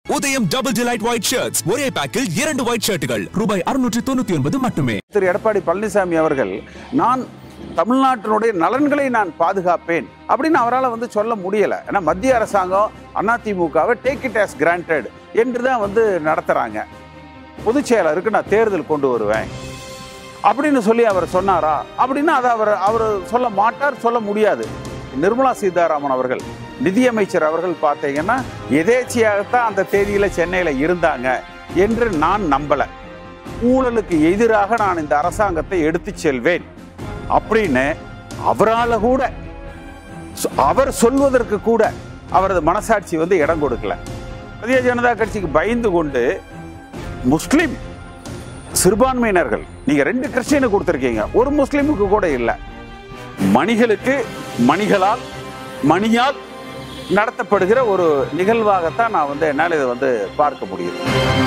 உதயம் double delight white shirts ஒரே பேக்கில் இரண்டு ஒயிட் ஷர்ட்டுகள் ரூபாய் அறுநூற்றி தொண்ணூத்தி ஒன்பது மட்டுமே திரு எடப்பாடி பழனிசாமி அவர்கள் நான் தமிழ்நாட்டினுடைய நலன்களை நான் பாதுகாப்பேன் அப்படின்னு அவரால் வந்து சொல்ல முடியல ஏன்னா மத்திய அரசாங்கம் அதிமுகவை டேக் இட் as granted என்று தான் வந்து நடத்துறாங்க பொதுச் செயலருக்கு நான் தேர்தல் கொண்டு வருவேன் அப்படின்னு சொல்லி அவர் சொன்னாரா அப்படின்னா அதை அவர் அவர் சொல்ல மாட்டார் சொல்ல முடியாது நிர்மலா சீதாராமன் அவர்கள் நிதியமைச்சர் அவர்கள் பார்த்தீங்கன்னா எதேச்சையாகத்தான் அந்த தேதியில் சென்னையில் இருந்தாங்க என்று நான் நம்பலை ஊழலுக்கு எதிராக நான் இந்த அரசாங்கத்தை எடுத்துச் செல்வேன் அப்படின்னு அவரால் கூட சொ- அவர் சொல்வதற்கு கூட அவரது மனசாட்சி வந்து இடம் கொடுக்கல பாரதிய ஜனதா கட்சிக்கு பயந்து கொண்டு முஸ்லிம் சிறுபான்மையினர்கள் நீங்க ரெண்டு கிறிஸ்டியனு கொடுத்துருக்கீங்க ஒரு முஸ்லிமுக்கு கூட இல்லை மணிகளுக்கு மணிகளால் மணியால் நடத்தப்படுகிற ஒரு நிகழ்வாகத்தான் நான் வந்து என்னால் இதை வந்து பார்க்க முடியுது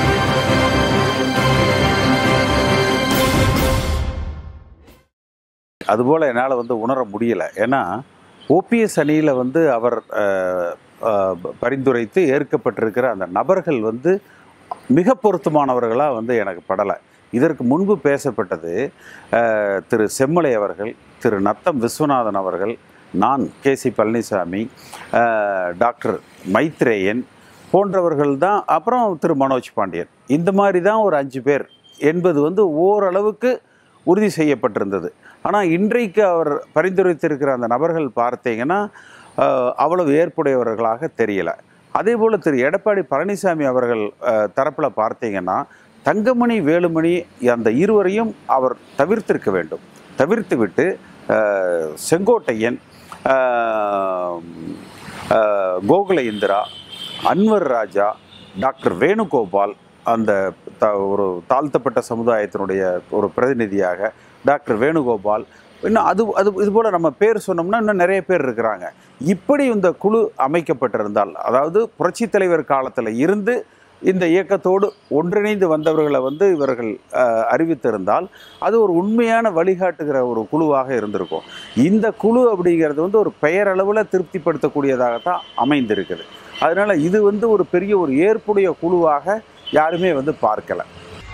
அதுபோல் என்னால் வந்து உணர முடியல ஏன்னா ஓபிஎஸ் அணியில் வந்து அவர் அஹ், அஹ், பரிந்துரைத்து ஏற்கப்பட்டிருக்கிற அந்த நபர்கள் வந்து மிக பொருத்தமானவர்களாக வந்து எனக்கு படலை இதற்கு முன்பு பேசப்பட்டது அஹ், திரு செம்மலை அவர்கள் திரு நத்தம் விஸ்வநாதன் அவர்கள் நான் கே சி பழனிசாமி அஹ், டாக்டர் மைத்ரேயன் போன்றவர்கள் தான் அப்புறம் திரு மனோஜ் பாண்டியன் இந்த மாதிரி தான் ஒரு அஞ்சு பேர் என்பது வந்து ஓரளவுக்கு உறுதி செய்யப்பட்டிருந்தது ஆனால் இன்றைக்கு அவர் பரிந்துரைத்திருக்கிற அந்த நபர்கள் பார்த்தீங்கன்னா அஹ், அவ்வளவு ஏற்புடையவர்களாக தெரியல அதே போல் திரு எடப்பாடி பழனிசாமி அவர்கள் தரப்பில் பார்த்தீங்கன்னா தங்கமணி வேலுமணி அந்த இருவரையும் அவர் தவிர்த்திருக்க வேண்டும் தவிர்த்து விட்டு அஹ், செங்கோட்டையன் அஹ், அஹ், கோகுல இந்திரா அன்வர் ராஜா டாக்டர் வேணுகோபால் அந்த த ஒரு தாழ்த்தப்பட்ட சமுதாயத்தினுடைய ஒரு பிரதிநிதியாக டாக்டர் வேணுகோபால் இன்னும் அது அது இது போல் நம்ம பேர் சொன்னோம்னா இன்னும் நிறைய பேர் இருக்கிறாங்க இப்படி இந்த குழு அமைக்கப்பட்டிருந்தால் அதாவது புரட்சித் தலைவர் காலத்தில் இருந்து இந்த இயக்கத்தோடு ஒன்றிணைந்து வந்தவர்களை வந்து இவர்கள் அஹ், அறிவித்திருந்தால் அது ஒரு உண்மையான வழிகாட்டுகிற ஒரு குழுவாக இருந்திருக்கும் இந்த குழு அப்படிங்கிறது வந்து ஒரு பெயரளவில் திருப்திப்படுத்தக்கூடியதாகத்தான் அமைந்திருக்குது அதனால் இது வந்து ஒரு பெரிய ஒரு ஏற்புடைய குழுவாக யாருமே வந்து பார்க்கல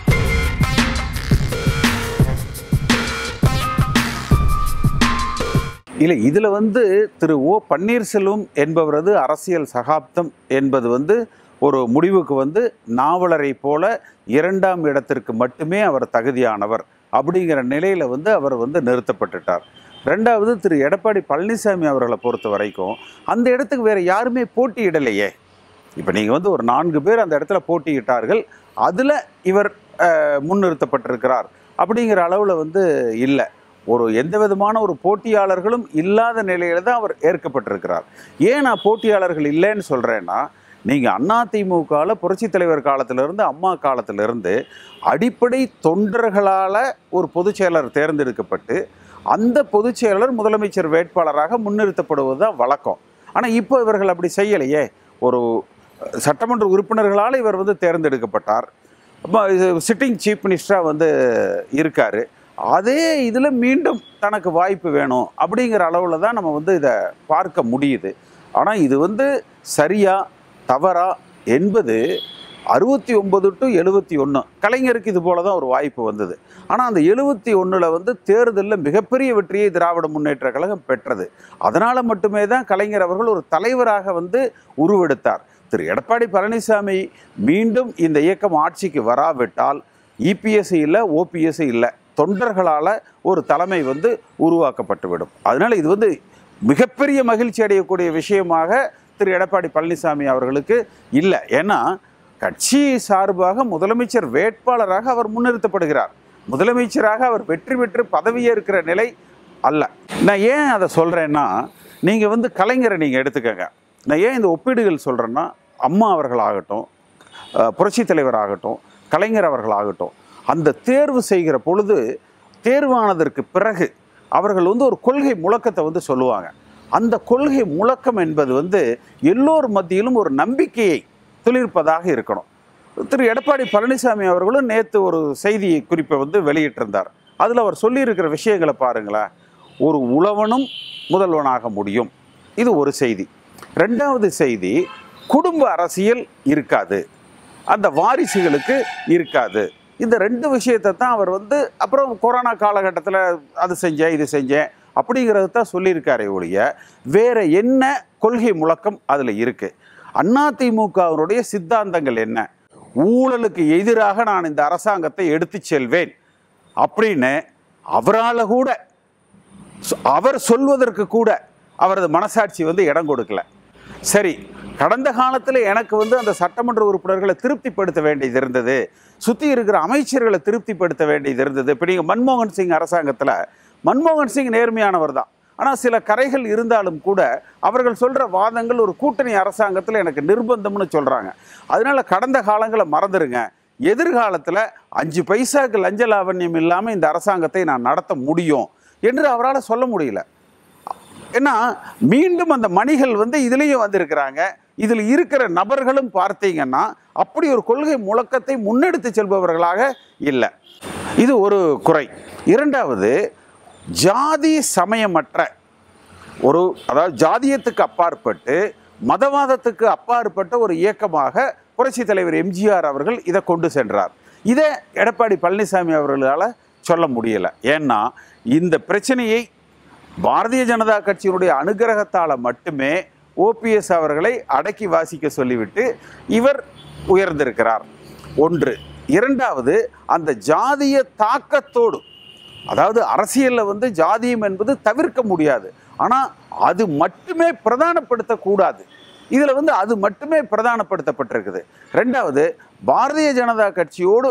இல்லை இதில் வந்து திரு ஓ பன்னீர்செல்வம் என்பவரது அரசியல் சகாப்தம் என்பது வந்து ஒரு முடிவுக்கு வந்து நாவலரை போல இரண்டாம் இடத்திற்கு மட்டுமே அவர் தகுதியானவர் அப்படிங்கிற நிலையில் வந்து அவர் வந்து நிறுத்தப்பட்டுட்டார் ரெண்டாவது திரு எடப்பாடி பழனிசாமி அவர்களை பொறுத்த வரைக்கும் அந்த இடத்துக்கு வேற யாருமே போட்டியிடலையே இப்போ நீங்கள் வந்து ஒரு நான்கு பேர் அந்த இடத்துல போட்டியிட்டார்கள் அதில் இவர் அஹ், முன்னிறுத்தப்பட்டிருக்கிறார் அப்படிங்கிற அளவில் வந்து இல்லை ஒரு எந்த விதமான ஒரு போட்டியாளர்களும் இல்லாத நிலையில தான் அவர் ஏற்கப்பட்டிருக்கிறார் ஏன் நான் போட்டியாளர்கள் இல்லைன்னு சொல்கிறேன்னா நீங்கள் அதிமுகவில் புரட்சித் தலைவர் காலத்திலிருந்து அம்மா காலத்திலிருந்து அடிப்படை தொண்டர்களால் ஒரு பொதுச் செயலர் தேர்ந்தெடுக்கப்பட்டு அந்த பொதுச் செயலர் முதலமைச்சர் வேட்பாளராக முன்னிறுத்தப்படுவது தான் வழக்கம் ஆனால் இப்போ இவர்கள் அப்படி செய்யலையே ஒரு சட்டமன்ற உறுப்பினர்களால் இவர் வந்து தேர்ந்தெடுக்கப்பட்டார் சிட்டிங் சீஃப் மினிஸ்டராக வந்து இருக்கார் அதே இதில் மீண்டும் தனக்கு வாய்ப்பு வேணும் அப்படிங்கிற அளவில் தான் நம்ம வந்து இதை பார்க்க முடியுது ஆனால் இது வந்து சரியா தவறா என்பது அறுபத்தி ஒன்பது டு எழுபத்தி ஒன்று கலைஞருக்கு இது போல தான் ஒரு வாய்ப்பு வந்தது ஆனால் அந்த எழுபத்தி ஒன்றில் வந்து தேர்தலில் மிகப்பெரிய வெற்றியை திராவிட முன்னேற்ற கழகம் பெற்றது அதனால் மட்டுமே தான் கலைஞர் அவர்கள் ஒரு தலைவராக வந்து உருவெடுத்தார் திரு எடப்பாடி பழனிசாமி மீண்டும் இந்த இயக்கம் ஆட்சிக்கு வராவிட்டால் இபிஎஸ் இல்லை ஓபிஎஸ் இல்லை தொண்டர்களால் ஒரு தலைமை வந்து உருவாக்கப்பட்டுவிடும் அதனால் இது வந்து மிகப்பெரிய மகிழ்ச்சி அடையக்கூடிய விஷயமாக திரு எடப்பாடி பழனிசாமி அவர்களுக்கு இல்லை ஏன்னா கட்சி சார்பாக முதலமைச்சர் வேட்பாளராக அவர் முன்னிறுத்தப்படுகிறார் முதலமைச்சராக அவர் வெற்றி பெற்று பதவியேற்கிற நிலை அல்ல நான் ஏன் அதை சொல்கிறேன்னா நீங்கள் வந்து கலைஞரை நீங்கள் எடுத்துக்கங்க நான் ஏன் இந்த ஒப்பீடுகள் சொல்கிறேன்னா அம்மா அவர்களாகட்டும் அஹ், புரட்சித் தலைவர் ஆகட்டும் கலைஞர் அவர்களாகட்டும் அந்த தேர்வு செய்கிற பொழுது தேர்வானதற்கு பிறகு அவர்கள் வந்து ஒரு கொள்கை முழக்கத்தை வந்து சொல்லுவாங்க அந்த கொள்கை முழக்கம் என்பது வந்து எல்லோர் மத்தியிலும் ஒரு நம்பிக்கையை துளிர்ப்பதாக இருக்கணும் திரு எடப்பாடி பழனிசாமி அவர்களும் நேற்று ஒரு செய்தி குறிப்பை வந்து வெளியிட்டிருந்தார் அதில் அவர் சொல்லியிருக்கிற விஷயங்களை பாருங்களேன் ஒரு உழவனும் முதல்வனாக முடியும் இது ஒரு செய்தி ரெண்டாவது செய்தி குடும்ப அரசியல் இருக்காது அந்த வாரிசுகளுக்கு இருக்காது இந்த ரெண்டு விஷயத்தை தான் அவர் வந்து அப்புறம் கொரோனா காலகட்டத்தில் அது செஞ்சேன் இது செஞ்சேன் அப்படிங்கிறத தான் சொல்லியிருக்காரே ஒழிய வேற என்ன கொள்கை முழக்கம் அதில் இருக்கு அதிமுகவினுடைய சித்தாந்தங்கள் என்ன ஊழலுக்கு எதிராக நான் இந்த அரசாங்கத்தை எடுத்துச் செல்வேன் அப்படின்னு அவரால் கூட சொ- அவர் சொல்வதற்கு கூட அவரது மனசாட்சி வந்து இடம் கொடுக்கல சரி கடந்த காலத்தில் எனக்கு வந்து அந்த சட்டமன்ற உறுப்பினர்களை திருப்திப்படுத்த வேண்டியது இருந்தது சுற்றி இருக்கிற அமைச்சர்களை திருப்திப்படுத்த வேண்டியது இருந்தது இப்போ நீங்கள் மன்மோகன் சிங் அரசாங்கத்தில் மன்மோகன் சிங் நேர்மையானவர் தான் ஆனால் சில கரைகள் இருந்தாலும் கூட அவர்கள் சொல்கிற வாதங்கள் ஒரு கூட்டணி அரசாங்கத்தில் எனக்கு நிர்பந்தம்னு சொல்கிறாங்க அதனால கடந்த காலங்களை மறந்துடுங்க எதிர்காலத்தில் அஞ்சு பைசாக்கு லஞ்ச லாவண்யம் இல்லாமல் இந்த அரசாங்கத்தை நான் நடத்த முடியும் என்று அவரால் சொல்ல முடியல ஏன்னா மீண்டும் அந்த மணிகள் வந்து இதுலேயும் வந்திருக்கிறாங்க இதில் இருக்கிற நபர்களும் பார்த்தீங்கன்னா அப்படி ஒரு கொள்கை முழக்கத்தை முன்னெடுத்து செல்பவர்களாக இல்லை இது ஒரு குறை இரண்டாவது ஜாதி சமயமற்ற ஒரு அதாவது ஜாதியத்துக்கு அப்பாற்பட்டு மதவாதத்துக்கு அப்பாற்பட்ட ஒரு இயக்கமாக புரட்சி தலைவர் எம்ஜிஆர் அவர்கள் இதை கொண்டு சென்றார் இதை எடப்பாடி பழனிசாமி அவர்களால் சொல்ல முடியலை ஏன்னா இந்த பிரச்சனையை பாரதிய ஜனதா கட்சியினுடைய அனுகிரகத்தால் மட்டுமே ஓபிஎஸ் அவர்களை அடக்கி வாசிக்க சொல்லிவிட்டு இவர் உயர்ந்திருக்கிறார் ஒன்று இரண்டாவது அந்த ஜாதிய தாக்கத்தோடு அதாவது அரசியலில் வந்து ஜாதியம் என்பது தவிர்க்க முடியாது ஆனால் அது மட்டுமே பிரதானப்படுத்தக்கூடாது இதில் வந்து அது மட்டுமே பிரதானப்படுத்தப்பட்டிருக்குது ரெண்டாவது பாரதிய ஜனதா கட்சியோடு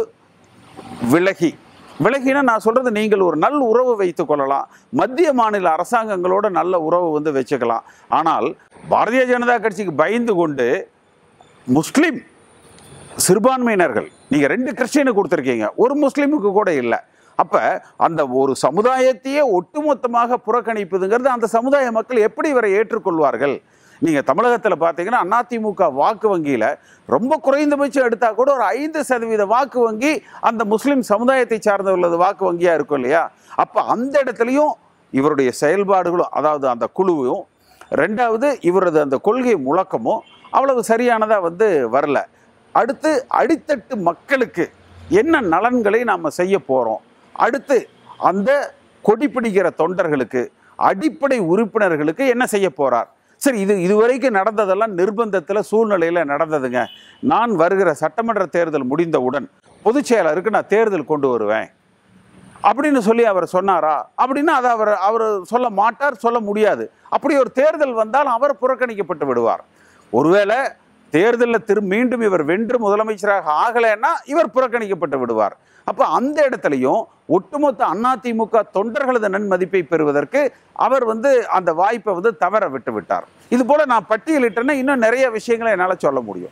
விலகி விலகினா நான் சொல்றது நீங்கள் ஒரு நல்ல உறவு வைத்துக் கொள்ளலாம் மத்திய மாநில அரசாங்கங்களோட நல்ல உறவு வந்து வச்சுக்கலாம் ஆனால் பாரதிய ஜனதா கட்சிக்கு பயந்து கொண்டு முஸ்லிம் சிறுபான்மையினர்கள் நீங்கள் ரெண்டு கிறிஸ்டியனு கொடுத்துருக்கீங்க ஒரு முஸ்லீமுக்கு கூட இல்லை அப்போ அந்த ஒரு சமுதாயத்தையே ஒட்டுமொத்தமாக புறக்கணிப்புதுங்கிறது அந்த சமுதாய மக்கள் எப்படி இவரை ஏற்றுக்கொள்வார்கள் நீங்கள் தமிழகத்தில் பார்த்தீங்கன்னா அதிமுக வாக்கு வங்கியில் ரொம்ப குறைந்தபட்சம் எடுத்தால் கூட ஒரு ஐந்து சதவீத வாக்கு வங்கி அந்த முஸ்லீம் சமுதாயத்தை சார்ந்தவர்களது வாக்கு வங்கியாக இருக்கும் இல்லையா அப்போ அந்த இடத்துலையும் இவருடைய செயல்பாடுகளும் அதாவது அந்த குழுவும் ரெண்டாவது இவரது அந்த கொள்கை முழக்கமும் அவ்வளவு சரியானதாக வந்து வரல அடுத்து அடித்தட்டு மக்களுக்கு என்ன நலன்களை நாம் செய்ய போகிறோம் அடுத்து அந்த கொடி பிடிக்கிற தொண்டர்களுக்கு அடிப்படை உறுப்பினர்களுக்கு என்ன செய்ய போகிறார் சரி இது இதுவரைக்கும் நடந்ததெல்லாம் நிர்பந்தத்தில் சூழ்நிலையில் நடந்ததுங்க நான் வருகிற சட்டமன்ற தேர்தல் முடிந்தவுடன் பொதுச் செயலருக்கு நான் தேர்தல் கொண்டு வருவேன் அப்படின்னு சொல்லி அவர் சொன்னாரா அப்படின்னா அதை அவர் அவர் சொல்ல மாட்டார் சொல்ல முடியாது அப்படி ஒரு தேர்தல் வந்தால் அவர் புறக்கணிக்கப்பட்டு விடுவார் ஒருவேளை தேர்தலில் திரு மீண்டும் இவர் வென்று முதலமைச்சராக ஆகலைன்னா இவர் புறக்கணிக்கப்பட்டு விடுவார் அப்போ அந்த இடத்துலையும் ஒட்டுமொத்த அதிமுக தொண்டர்களது நன்மதிப்பை பெறுவதற்கு அவர் வந்து அந்த வாய்ப்பை வந்து தவற விட்டு விட்டார் இது போல நான் பட்டியலிட்டேன்னா இன்னும் நிறைய விஷயங்களை என்னால் சொல்ல முடியும்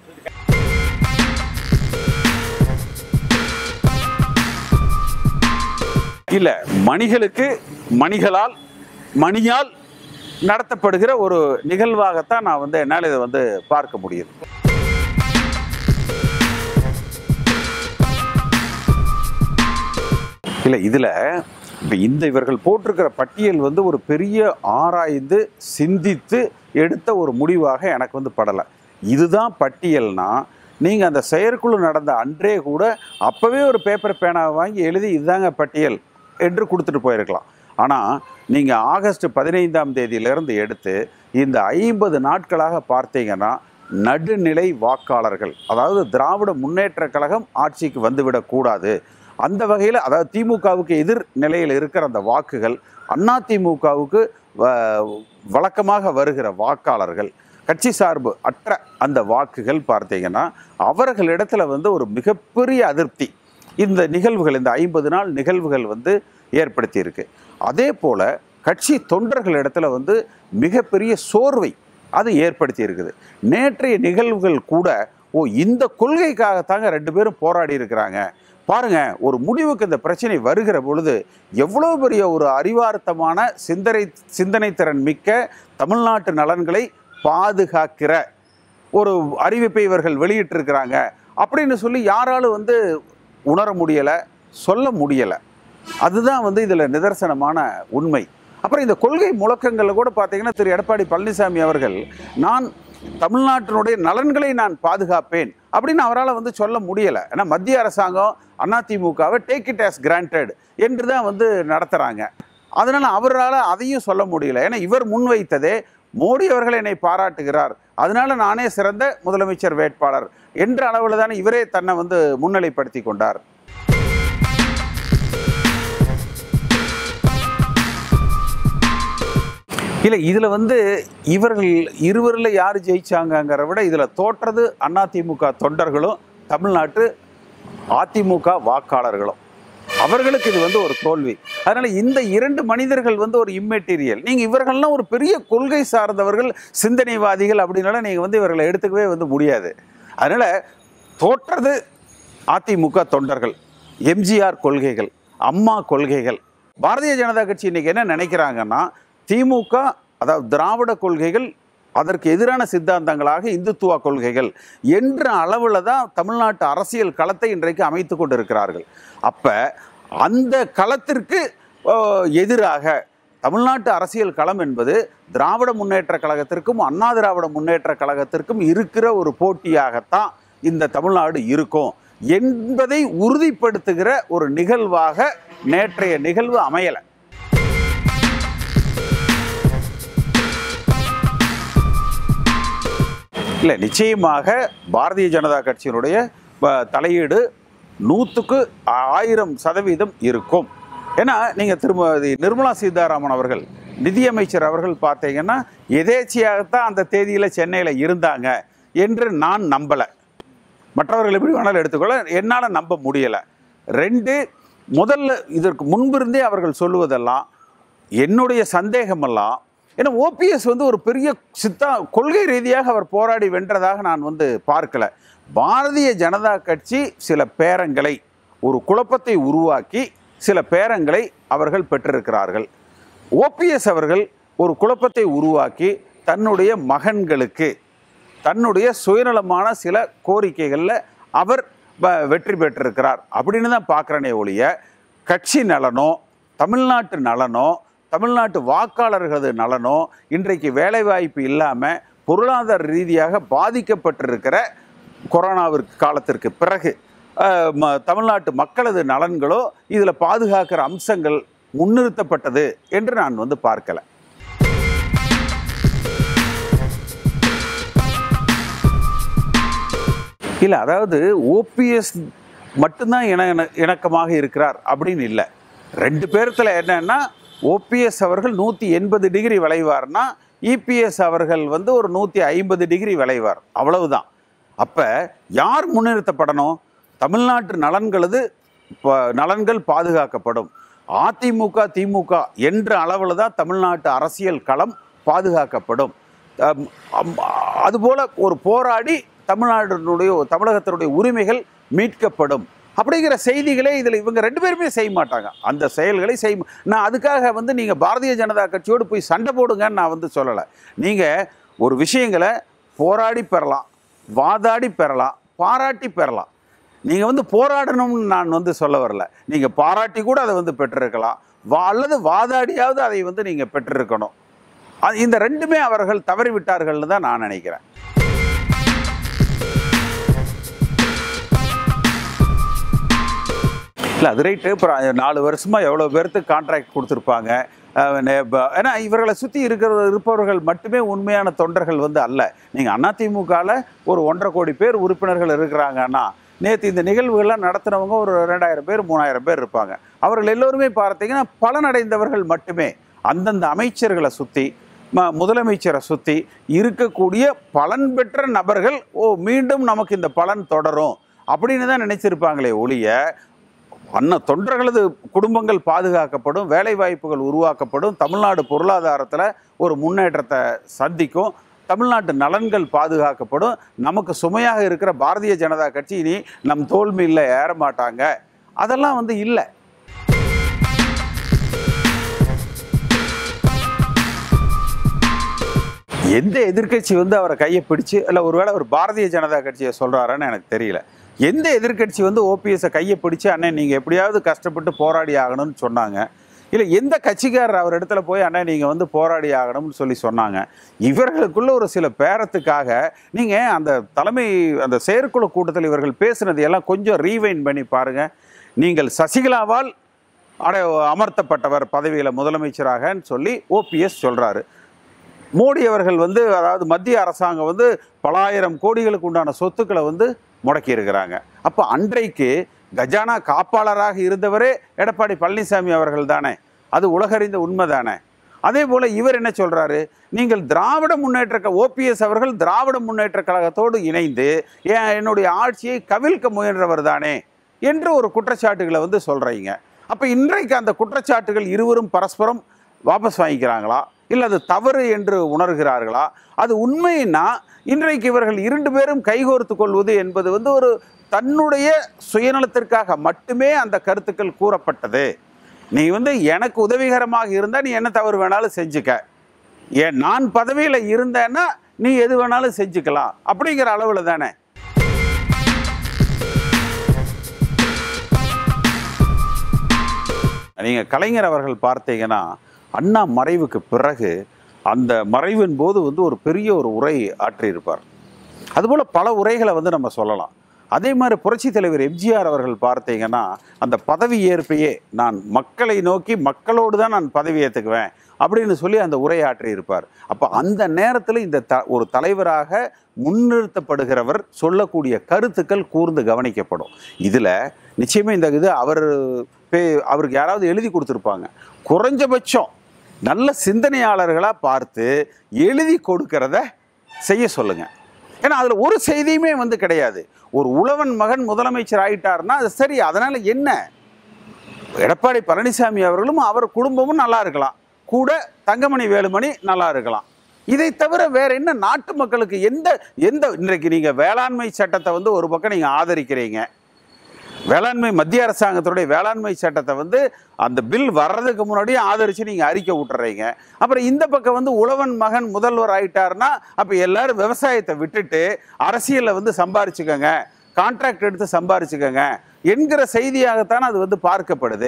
இல்ல மணிகளுக்கு மணிகளால் மணியால் நடத்தப்படுகிற ஒரு நிகழ்வாகத்தான் நான் வந்து என்னால் இதை வந்து பார்க்க முடியுது இல்லை இதில் இப்போ இந்த இவர்கள் போட்டிருக்கிற பட்டியல் வந்து ஒரு பெரிய ஆராய்ந்து சிந்தித்து எடுத்த ஒரு முடிவாக எனக்கு வந்து படலை இதுதான் பட்டியல்னா நீங்கள் அந்த செயற்குழு நடந்த அன்றே கூட அப்போவே ஒரு பேப்பர் பேனாவை வாங்கி எழுதி இதுதாங்க பட்டியல் என்று கொடுத்துட்டு போயிருக்கலாம் ஆனால் நீங்கள் ஆகஸ்ட் பதினைந்தாம் தேதியிலிருந்து எடுத்து இந்த ஐம்பது நாட்களாக பார்த்தீங்கன்னா நடுநிலை வாக்காளர்கள் அதாவது திராவிட முன்னேற்றக் கழகம் ஆட்சிக்கு வந்துவிடக்கூடாது அந்த வகையில் அதாவது திமுகவுக்கு எதிர் நிலையில் இருக்கிற அந்த வாக்குகள் அதிமுகவுக்கு வழக்கமாக வருகிற வாக்காளர்கள் கட்சி சார்பு அற்ற அந்த வாக்குகள் பார்த்தீங்கன்னா அவர்களிடத்துல வந்து ஒரு மிகப்பெரிய அதிருப்தி இந்த நிகழ்வுகள் இந்த ஐம்பது நாள் நிகழ்வுகள் வந்து ஏற்படுத்தி இருக்கு அதே போல கட்சி தொண்டர்கள் இடத்துல வந்து மிகப்பெரிய சோர்வை அது ஏற்படுத்தி இருக்குது நேற்றைய நிகழ்வுகள் கூட ஓ இந்த கொள்கைக்காகத்தாங்க ரெண்டு பேரும் போராடி இருக்கிறாங்க பாருங்க ஒரு முடிவுக்கு இந்த பிரச்சனை வருகிற பொழுது எவ்வளோ பெரிய ஒரு அறிவார்த்தமான சிந்தனை சிந்தனை திறன் மிக்க தமிழ்நாட்டு நலன்களை பாதுகாக்கிற ஒரு அறிவிப்பை இவர்கள் வெளியிட்டிருக்கிறாங்க அப்படின்னு சொல்லி யாராலும் வந்து உணர முடியலை சொல்ல முடியலை அதுதான் வந்து இதில் நிதர்சனமான உண்மை அப்புறம் இந்த கொள்கை முழக்கங்களில் கூட பார்த்தீங்கன்னா திரு எடப்பாடி பழனிசாமி அவர்கள் நான் தமிழ்நாட்டினுடைய நலன்களை நான் பாதுகாப்பேன் அப்படின்னு அவரால் வந்து சொல்ல முடியலை ஏன்னா மத்திய அரசாங்கம் அதிமுகவை டேக் இட் as granted என்று தான் வந்து நடத்துகிறாங்க அதனால் அவரால் அதையும் சொல்ல முடியல ஏன்னா இவர் முன்வைத்ததே மோடி அவர்கள் என்னை பாராட்டுகிறார் அதனால நானே சிறந்த முதலமைச்சர் வேட்பாளர் என்ற அளவில் தானே இவரே தன்னை வந்து முன்னிலைப்படுத்தி கொண்டார் இல்லை இதில் வந்து இவர்கள் இருவரில் யார் ஜெயிச்சாங்கங்கிற விட இதில் தோற்றது அதிமுக தொண்டர்களும் தமிழ்நாட்டு அதிமுக வாக்காளர்களும் அவர்களுக்கு இது வந்து ஒரு தோல்வி அதனால இந்த இரண்டு மனிதர்கள் வந்து ஒரு இம்மெட்டீரியல் நீங்க இவர்கள்லாம் ஒரு பெரிய கொள்கை சார்ந்தவர்கள் சிந்தனைவாதிகள் அப்படின்னால நீங்க வந்து இவர்களை எடுத்துக்கவே வந்து முடியாது அதனால தோற்றது அதிமுக தொண்டர்கள் எம்ஜிஆர் கொள்கைகள் அம்மா கொள்கைகள் பாரதிய ஜனதா கட்சி இன்னைக்கு என்ன நினைக்கிறாங்கன்னா திமுக அதாவது திராவிட கொள்கைகள் அதற்கு எதிரான சித்தாந்தங்களாக இந்துத்துவ கொள்கைகள் என்ற அளவில் தான் தமிழ்நாட்டு அரசியல் களத்தை இன்றைக்கு அமைத்து கொண்டிருக்கிறார்கள் அப்போ அந்த களத்திற்கு அஹ், எதிராக தமிழ்நாட்டு அரசியல் களம் என்பது திராவிட முன்னேற்ற கழகத்திற்கும் அண்ணா திராவிட முன்னேற்ற கழகத்திற்கும் இருக்கிற ஒரு போட்டியாகத்தான் இந்த தமிழ்நாடு இருக்கும் என்பதை உறுதிப்படுத்துகிற ஒரு நிகழ்வாக நேற்றைய நிகழ்வு அமையலை இல்லை நிச்சயமாக பாரதிய ஜனதா கட்சியினுடைய ப- தலையீடு நூற்றுக்கு ஆயிரம் சதவீதம் இருக்கும் ஏன்னா நீங்கள் திருமதி நிர்மலா சீதாராமன் அவர்கள் நிதியமைச்சர் அவர்கள் பார்த்தீங்கன்னா எதேச்சியாகத்தான் அந்த தேதியில் சென்னையில் இருந்தாங்க என்று நான் நம்பலை மற்றவர்கள் எப்படி வேணாலும் எடுத்துக்கொள்ள என்னால் நம்ப முடியலை ரெண்டு முதல்ல இதற்கு முன்பிருந்தே அவர்கள் சொல்லுவதெல்லாம் என்னுடைய சந்தேகமெல்லாம் ஏன்னா ஓபிஎஸ் வந்து ஒரு பெரிய சித்தா கொள்கை ரீதியாக அவர் போராடி வென்றதாக நான் வந்து பார்க்கல பாரதிய ஜனதா கட்சி சில பேரங்களை ஒரு குழப்பத்தை உருவாக்கி சில பேரங்களை அவர்கள் பெற்றிருக்கிறார்கள் ஓபிஎஸ் அவர்கள் ஒரு குழப்பத்தை உருவாக்கி தன்னுடைய மகன்களுக்கு தன்னுடைய சுயநலமான சில கோரிக்கைகளில் அவர் வ- வெற்றி பெற்றிருக்கிறார் அப்படின்னு தான் பார்க்குறனே ஒழிய கட்சி நலனோ தமிழ்நாட்டு நலனோ தமிழ்நாட்டு வாக்காளர்களது நலனோ இன்றைக்கு வேலைவாய்ப்பு இல்லாமல் பொருளாதார ரீதியாக பாதிக்கப்பட்டிருக்கிற கொரோனாவிற்கு காலத்திற்கு பிறகு அஹ், ம- தமிழ்நாட்டு மக்களது நலன்களோ இதில் பாதுகாக்கிற அம்சங்கள் முன்னிறுத்தப்பட்டது என்று நான் வந்து பார்க்கல இல்லை அதாவது ஓபிஎஸ் மட்டும்தான் இண இண- இணக்கமாக இருக்கிறார் அப்படின்னு இல்லை ரெண்டு பேர்த்துல என்னன்னா ஓபிஎஸ் அவர்கள் நூற்றி எண்பது டிகிரி விளைவார்னா இபிஎஸ் அவர்கள் வந்து ஒரு நூற்றி ஐம்பது டிகிரி விளைவார் அவ்வளவுதான் அப்போ யார் முன்னிறுத்தப்படணும் தமிழ்நாட்டு நலன்களது ப- நலன்கள் பாதுகாக்கப்படும் அதிமுக திமுக என்ற அளவில் தான் தமிழ்நாட்டு அரசியல் களம் பாதுகாக்கப்படும் அம், அம், அதுபோல ஒரு போராடி தமிழ்நாட்டினுடைய தமிழகத்தினுடைய உரிமைகள் மீட்கப்படும் அப்படிங்கிற செய்திகளே இதில் இவங்க ரெண்டு பேருமே செய்ய மாட்டாங்க அந்த செயல்களை செய் நான் அதுக்காக வந்து நீங்கள் பாரதிய ஜனதா கட்சியோடு போய் சண்டை போடுங்கன்னு நான் வந்து சொல்லலை நீங்கள் ஒரு விஷயங்களை போராடி பெறலாம் வாதாடி பெறலாம் பாராட்டி பெறலாம் நீங்கள் வந்து போராடணும்னு நான் வந்து சொல்ல வரல நீங்கள் பாராட்டி கூட அதை வந்து பெற்றிருக்கலாம் வா அல்லது வாதாடியாவது அதை வந்து நீங்கள் பெற்றிருக்கணும் அது இந்த ரெண்டுமே அவர்கள் தவறிவிட்டார்கள்னு தான் நான் நினைக்கிறேன் இல்லை அது ரைட்டு அப்புறம் நாலு வருஷமாக எவ்வளோ பேர்த்துக்கு கான்ட்ராக்ட் கொடுத்துருப்பாங்க அஹ் நே- ப- ஏன்னா இவர்களை சுற்றி இருக்கிற இருப்பவர்கள் மட்டுமே உண்மையான தொண்டர்கள் வந்து அல்ல நீங்கள் அதிமுகவில் ஒரு ஒன்றரை கோடி பேர் உறுப்பினர்கள் இருக்கிறாங்கன்னா நேற்று இந்த நிகழ்வுகள்லாம் நடத்துனவங்க ஒரு ரெண்டாயிரம் பேர் மூணாயிரம் பேர் இருப்பாங்க அவர்கள் எல்லோருமே பார்த்தீங்கன்னா பலனடைந்தவர்கள் மட்டுமே அந்தந்த அமைச்சர்களை சுற்றி ம முதலமைச்சரை சுற்றி இருக்கக்கூடிய பலன் பெற்ற நபர்கள் ஓ மீண்டும் நமக்கு இந்த பலன் தொடரும் அப்படின்னு தான் நினைச்சிருப்பாங்களே ஒழிய அன்ன தொண்டர்களது குடும்பங்கள் பாதுகாக்கப்படும் வேலை வாய்ப்புகள் உருவாக்கப்படும் தமிழ்நாடு பொருளாதாரத்தில் ஒரு முன்னேற்றத்தை சந்திக்கும் தமிழ்நாட்டு நலன்கள் பாதுகாக்கப்படும் நமக்கு சுமையாக இருக்கிற பாரதிய ஜனதா கட்சி இனி நம் தோல்மையில் ஏற மாட்டாங்க அதெல்லாம் வந்து இல்லை எந்த எதிர்க்கட்சி வந்து அவரை கையை பிடிச்சு இல்லை ஒருவேளை அவர் பாரதிய ஜனதா கட்சியை சொல்கிறாருன்னு எனக்கு தெரியல எந்த எதிர்க்கட்சி வந்து ஓபிஎஸ்ஸை கையை பிடிச்சு அண்ணன் நீங்கள் எப்படியாவது கஷ்டப்பட்டு போராடி ஆகணும்னு சொன்னாங்க இல்லை எந்த கட்சிக்காரர் அவர் இடத்துல போய் அண்ணா நீங்கள் வந்து போராடி ஆகணும்னு சொல்லி சொன்னாங்க இவர்களுக்குள்ள ஒரு சில பேரத்துக்காக நீங்கள் அந்த தலைமை அந்த செயற்குழு கூட்டத்தில் இவர்கள் பேசுனது எல்லாம் கொஞ்சம் ரீவைன் பண்ணி பாருங்கள் நீங்கள் சசிகலாவால் அடை அமர்த்தப்பட்டவர் பதவியில் முதலமைச்சராகன்னு சொல்லி ஓபிஎஸ் சொல்கிறாரு மோடி அவர்கள் வந்து அதாவது மத்திய அரசாங்கம் வந்து பலாயிரம் கோடிகளுக்கு உண்டான சொத்துக்களை வந்து முடக்கி இருக்கிறாங்க அப்போ அன்றைக்கு கஜானா காப்பாளராக இருந்தவரே எடப்பாடி பழனிசாமி அவர்கள் தானே அது உலகறிந்த உண்மை தானே அதே போல் இவர் என்ன சொல்கிறாரு நீங்கள் திராவிட முன்னேற்ற க- ஓபிஎஸ் அவர்கள் திராவிட முன்னேற்ற கழகத்தோடு இணைந்து ஏன் என்னுடைய ஆட்சியை கவிழ்க்க முயன்றவர் தானே என்று ஒரு குற்றச்சாட்டுகளை வந்து சொல்கிறீங்க அப்போ இன்றைக்கு அந்த குற்றச்சாட்டுகள் இருவரும் பரஸ்பரம் வாபஸ் வாங்கிக்கிறாங்களா இல்லை அது தவறு என்று உணர்கிறார்களா அது உண்மைன்னா இன்றைக்கு இவர்கள் இரண்டு பேரும் கைகோர்த்து கொள்வது என்பது வந்து ஒரு தன்னுடைய சுயநலத்திற்காக மட்டுமே அந்த கருத்துக்கள் கூறப்பட்டது நீ வந்து எனக்கு உதவிகரமாக இருந்தால் நீ என்ன தவறு வேணாலும் செஞ்சுக்க ஏன் நான் பதவியில் இருந்தேன்னா நீ எது வேணாலும் செஞ்சுக்கலாம் அப்படிங்கிற அளவில் தானே நீங்கள் கலைஞர் அவர்கள் பார்த்தீங்கன்னா அண்ணா மறைவுக்கு பிறகு அந்த மறைவின் போது வந்து ஒரு பெரிய ஒரு உரை ஆற்றியிருப்பார் அதுபோல் பல உரைகளை வந்து நம்ம சொல்லலாம் அதே மாதிரி புரட்சி தலைவர் எம்ஜிஆர் அவர்கள் பார்த்தீங்கன்னா அந்த பதவி ஏற்பையே நான் மக்களை நோக்கி மக்களோடு தான் நான் பதவி ஏற்றுக்குவேன் அப்படின்னு சொல்லி அந்த உரையாற்றி இருப்பார் அப்போ அந்த நேரத்தில் இந்த த ஒரு தலைவராக முன்னிறுத்தப்படுகிறவர் சொல்லக்கூடிய கருத்துக்கள் கூர்ந்து கவனிக்கப்படும் இதில் நிச்சயமாக இந்த இது அவர் பே- அவருக்கு யாராவது எழுதி கொடுத்துருப்பாங்க குறைஞ்சபட்சம் நல்ல சிந்தனையாளர்களாக பார்த்து எழுதி கொடுக்கறத செய்ய சொல்லுங்கள் ஏன்னா அதில் ஒரு செய்தியுமே வந்து கிடையாது ஒரு உழவன் மகன் முதலமைச்சர் ஆயிட்டாருன்னா அது சரி அதனால் என்ன எடப்பாடி பழனிசாமி அவர்களும் அவர் குடும்பமும் நல்லா இருக்கலாம் கூட தங்கமணி வேலுமணி நல்லா இருக்கலாம் இதை தவிர வேற என்ன நாட்டு மக்களுக்கு எந்த எந்த இன்றைக்கு நீங்கள் வேளாண்மை சட்டத்தை வந்து ஒரு பக்கம் நீங்கள் ஆதரிக்கிறீங்க வேளாண்மை மத்திய அரசாங்கத்துடைய வேளாண்மை சட்டத்தை வந்து அந்த பில் வர்றதுக்கு முன்னாடியே ஆதரித்து நீங்கள் அறிக்கை விட்டுறீங்க அப்புறம் இந்த பக்கம் வந்து உழவன் மகன் முதல்வர் ஆயிட்டாருன்னா அப்போ எல்லாரும் விவசாயத்தை விட்டுட்டு அரசியலில் வந்து சம்பாரிச்சுக்கோங்க கான்ட்ராக்ட் எடுத்து சம்பாரிச்சுக்கோங்க என்கிற செய்தியாகத்தான் அது வந்து பார்க்கப்படுது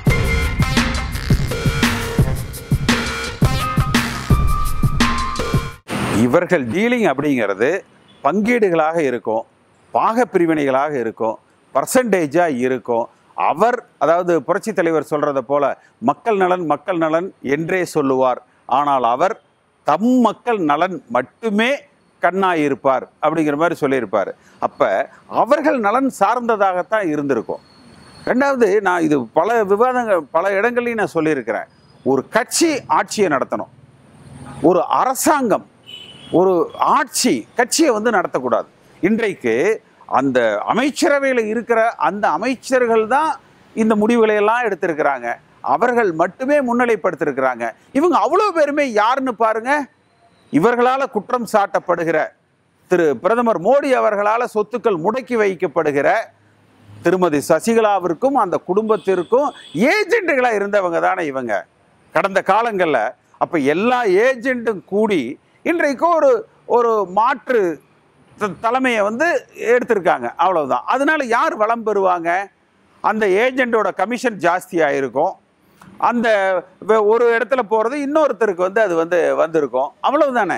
இவர்கள் டீலிங் அப்படிங்கிறது பங்கீடுகளாக இருக்கும் பாக பிரிவினைகளாக இருக்கும் பர்சன்டேஜாக இருக்கும் அவர் அதாவது புரட்சி தலைவர் சொல்றதை போல மக்கள் நலன் மக்கள் நலன் என்றே சொல்லுவார் ஆனால் அவர் தம் மக்கள் நலன் மட்டுமே கண்ணாய் இருப்பார் அப்படிங்கிற மாதிரி சொல்லியிருப்பார் அப்போ அவர்கள் நலன் சார்ந்ததாகத்தான் இருந்திருக்கும் ரெண்டாவது நான் இது பல விவாதங்கள் பல இடங்கள்லையும் நான் சொல்லியிருக்கிறேன் ஒரு கட்சி ஆட்சியை நடத்தணும் ஒரு அரசாங்கம் ஒரு ஆட்சி கட்சியை வந்து நடத்தக்கூடாது இன்றைக்கு அந்த அமைச்சரவையில் இருக்கிற அந்த அமைச்சர்கள் தான் இந்த முடிவுகளை எல்லாம் எடுத்திருக்கிறாங்க அவர்கள் மட்டுமே முன்னிலைப்படுத்திருக்கிறாங்க இவங்க அவ்வளோ பேருமே யாருன்னு பாருங்க இவர்களால் குற்றம் சாட்டப்படுகிற திரு பிரதமர் மோடி அவர்களால் சொத்துக்கள் முடக்கி வைக்கப்படுகிற திருமதி சசிகலாவிற்கும் அந்த குடும்பத்திற்கும் ஏஜென்ட்டுகளாக இருந்தவங்க தானே இவங்க கடந்த காலங்களில் அப்போ எல்லா ஏஜென்ட்டும் கூடி இன்றைக்கு ஒரு ஒரு மாற்று த- தலைமையை வந்து எடுத்திருக்காங்க அவ்வளவுதான் அதனால யார் வளம் பெறுவாங்க அந்த ஏஜென்ட்டோட கமிஷன் ஜாஸ்தியாக இருக்கும் அந்த வ- ஒரு இடத்துல போகிறது இன்னொருத்தருக்கு வந்து அது வந்து வந்திருக்கும் அவ்வளவுதானே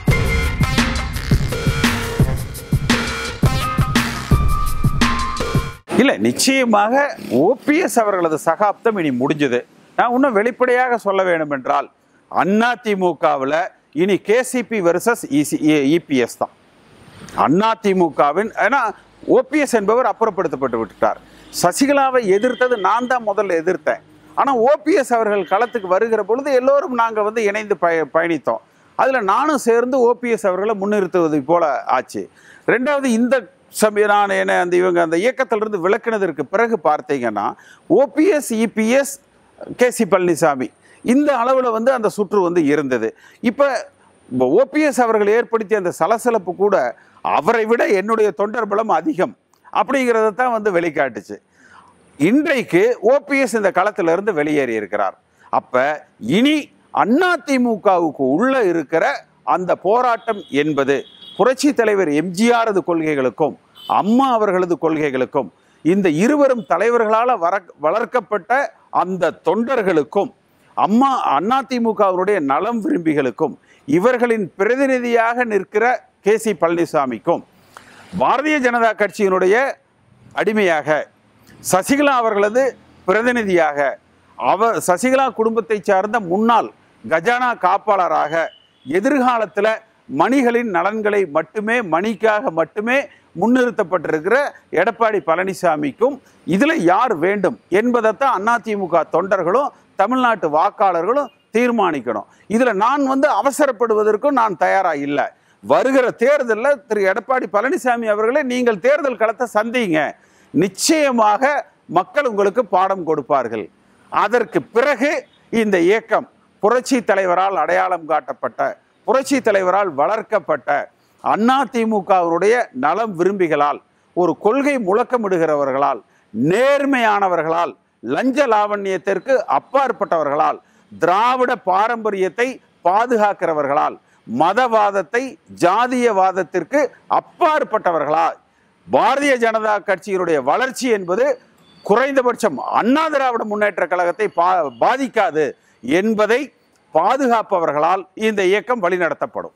இல்லை நிச்சயமாக ஓபிஎஸ் அவர்களது சகாப்தம் இனி முடிஞ்சது நான் இன்னும் வெளிப்படையாக சொல்ல வேண்டும் என்றால் அதிமுகவில் இனி கேசிபி வெர்சஸ் இசி இபிஎஸ் தான் அதிமுகவின் ஏன்னா ஓபிஎஸ் என்பவர் அப்புறப்படுத்தப்பட்டு விட்டார் சசிகலாவை எதிர்த்தது நான் தான் முதல்ல எதிர்த்தேன் ஆனால் ஓபிஎஸ் அவர்கள் களத்துக்கு வருகிற பொழுது எல்லோரும் நாங்கள் வந்து இணைந்து பய பயணித்தோம் அதில் நானும் சேர்ந்து ஓபிஎஸ் அவர்களை முன்னிறுத்துவது போல ஆச்சு ரெண்டாவது இந்த சமயம் நான் என்ன அந்த இவங்க அந்த இயக்கத்திலிருந்து விளக்குனதற்கு பிறகு பார்த்தீங்கன்னா ஓபிஎஸ் இபிஎஸ் கேசி பழனிசாமி இந்த அளவில் வந்து அந்த சுற்று வந்து இருந்தது இப்போ ஓபிஎஸ் அவர்கள் ஏற்படுத்திய அந்த சலசலப்பு கூட அவரை விட என்னுடைய தொண்டர் பலம் அதிகம் அப்படிங்கிறத தான் வந்து வெளிக்காட்டுச்சு இன்றைக்கு ஓபிஎஸ் இந்த களத்திலிருந்து வெளியேறி இருக்கிறார் அப்ப இனி அதிமுகவுக்கு உள்ள இருக்கிற அந்த போராட்டம் என்பது புரட்சி தலைவர் எம்ஜிஆரது கொள்கைகளுக்கும் அம்மா அவர்களது கொள்கைகளுக்கும் இந்த இருவரும் தலைவர்களால் வர வளர்க்கப்பட்ட அந்த தொண்டர்களுக்கும் அம்மா அதிமுகவினுடைய நலம் விரும்பிகளுக்கும் இவர்களின் பிரதிநிதியாக நிற்கிற கே சி பழனிசாமிக்கும் பாரதிய ஜனதா கட்சியினுடைய அடிமையாக சசிகலா அவர்களது பிரதிநிதியாக அவர் சசிகலா குடும்பத்தை சார்ந்த முன்னாள் கஜானா காப்பாளராக எதிர்காலத்தில் மணிகளின் நலன்களை மட்டுமே மணிக்காக மட்டுமே முன்னிறுத்தப்பட்டிருக்கிற எடப்பாடி பழனிசாமிக்கும் இதில் யார் வேண்டும் என்பதைத்தான் அதிமுக தொண்டர்களும் தமிழ்நாட்டு வாக்காளர்களும் தீர்மானிக்கணும் இதில் நான் வந்து அவசரப்படுவதற்கும் நான் தயாராக இல்லை வருகிற தேர்தலில் திரு எடப்பாடி பழனிசாமி அவர்களே நீங்கள் தேர்தல் களத்தை சந்திங்க நிச்சயமாக மக்கள் உங்களுக்கு பாடம் கொடுப்பார்கள் அதற்கு பிறகு இந்த இயக்கம் புரட்சி தலைவரால் அடையாளம் காட்டப்பட்ட புரட்சி தலைவரால் வளர்க்கப்பட்ட அதிமுகவினுடைய நலம் விரும்பிகளால் ஒரு கொள்கை முழக்கமிடுகிறவர்களால் நேர்மையானவர்களால் லஞ்ச லாவண்யத்திற்கு அப்பாற்பட்டவர்களால் திராவிட பாரம்பரியத்தை பாதுகாக்கிறவர்களால் மதவாதத்தை ஜாதியவாதத்திற்கு அப்பாற்பட்டவர்களால் பாரதிய ஜனதா கட்சியினுடைய வளர்ச்சி என்பது குறைந்தபட்சம் அண்ணா திராவிட முன்னேற்ற கழகத்தை பா பாதிக்காது என்பதை பாதுகாப்பவர்களால் இந்த இயக்கம் வழிநடத்தப்படும்